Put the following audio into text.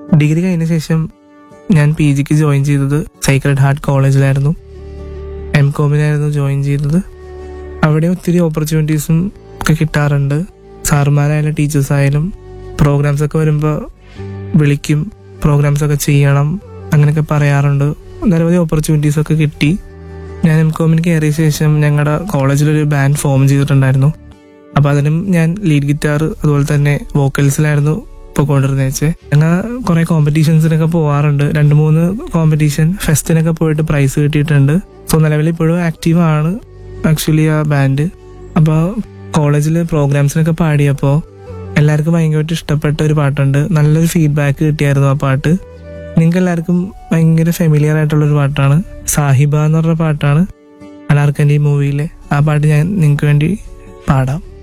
degree കഴിഞ്ഞ ശേഷം ഞാൻ പി ജിക്ക് ജോയിൻ ചെയ്തത് സൈക്രഡ് ഹാർട്ട് കോളേജിലായിരുന്നു എം കോമിനായിരുന്നു ജോയിൻ ചെയ്തത് അവിടെ ഒത്തിരി ഓപ്പർച്യൂണിറ്റീസും ഒക്കെ കിട്ടാറുണ്ട് സാറുമാരായാലും ടീച്ചേഴ്സ് ആയാലും പ്രോഗ്രാംസ് ഒക്കെ വരുമ്പോൾ വിളിക്കും പ്രോഗ്രാംസ് ഒക്കെ ചെയ്യണം അങ്ങനെയൊക്കെ പറയാറുണ്ട് നിരവധി ഓപ്പർച്യൂണിറ്റീസ് ഒക്കെ കിട്ടി ഞാൻ എം കോമിന് കയറിയ ശേഷം ഞങ്ങളുടെ കോളേജിലൊരു ബാൻഡ് ഫോം ചെയ്തിട്ടുണ്ടായിരുന്നു അപ്പോൾ അതിനും ഞാൻ ലീഡ് ഗിറ്റാർ അതുപോലെ തന്നെ വോക്കൽസിലായിരുന്നു പോയിക്കൊണ്ടിരുന്നത് വെച്ച് ഞങ്ങൾ കുറേ കോമ്പറ്റീഷൻസിനൊക്കെ പോവാറുണ്ട് രണ്ട് മൂന്ന് കോമ്പറ്റീഷൻ ഫെസ്റ്റിനൊക്കെ പോയിട്ട് പ്രൈസ് കിട്ടിയിട്ടുണ്ട് സോ നിലവിൽ ഇപ്പോഴും ആക്റ്റീവ് ആണ് ആക്ച്വലി ആ ബാൻഡ് അപ്പോൾ കോളേജിൽ പ്രോഗ്രാംസിനൊക്കെ പാടിയപ്പോൾ എല്ലാവർക്കും ഭയങ്കരമായിട്ട് ഇഷ്ടപ്പെട്ട ഒരു പാട്ടുണ്ട് നല്ലൊരു ഫീഡ്ബാക്ക് കിട്ടിയായിരുന്നു ആ പാട്ട് നിങ്ങൾക്ക് എല്ലാവർക്കും ഭയങ്കര ഫെമിലിയർ ആയിട്ടുള്ള ഒരു പാട്ടാണ് സാഹിബ എന്ന് പറഞ്ഞ പാട്ടാണ് അനാർക്കലി മൂവിയിലെ ആ പാട്ട് ഞാൻ നിങ്ങൾക്ക് വേണ്ടി പാടാം